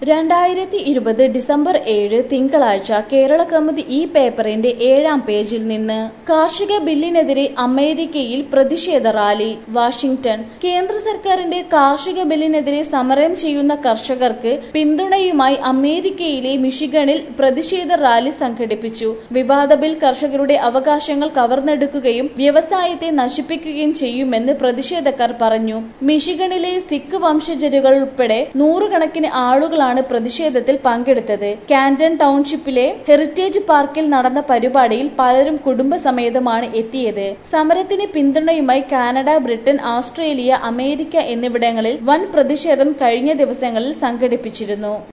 രണ്ടായിരത്തി ഇരുപത് ഡിസംബർ ഏഴ് തിങ്കളാഴ്ച കേരള കൗമുദി ഈ പേപ്പറിന്റെ ഏഴാം പേജിൽ നിന്ന് കാർഷിക ബില്ലിനെതിരെ അമേരിക്കയിൽ പ്രതിഷേധ റാലി വാഷിംഗ്ടൺ കേന്ദ്ര സർക്കാരിന്റെ കാർഷിക ബില്ലിനെതിരെ സമരം ചെയ്യുന്ന കർഷകർക്ക് പിന്തുണയുമായി അമേരിക്കയിലെ മിഷിഗണിൽ പ്രതിഷേധ റാലി സംഘടിപ്പിച്ചു വിവാദ ബിൽ കർഷകരുടെ അവകാശങ്ങൾ കവർന്നെടുക്കുകയും വ്യവസായത്തെ നശിപ്പിക്കുകയും ചെയ്യുമെന്ന് പ്രതിഷേധക്കാർ പറഞ്ഞു മിഷിഗണിലെ സിഖ് വംശജരുകൾ ഉൾപ്പെടെ നൂറുകണക്കിന് ആളുകളാണ് പ്രതിഷേധത്തിൽ പങ്കെടുത്തത് കാന്റൺ ടൗൺഷിപ്പിലെ ഹെറിറ്റേജ് പാർക്കിൽ നടന്ന പരിപാടിയിൽ പലരും കുടുംബസമേതമാണ് എത്തിയത് സമരത്തിന് പിന്തുണയുമായി കാനഡ ബ്രിട്ടൻ ഓസ്ട്രേലിയ അമേരിക്ക എന്നിവിടങ്ങളിൽ വൻ പ്രതിഷേധം കഴിഞ്ഞ ദിവസങ്ങളിൽ സംഘടിപ്പിച്ചിരുന്നു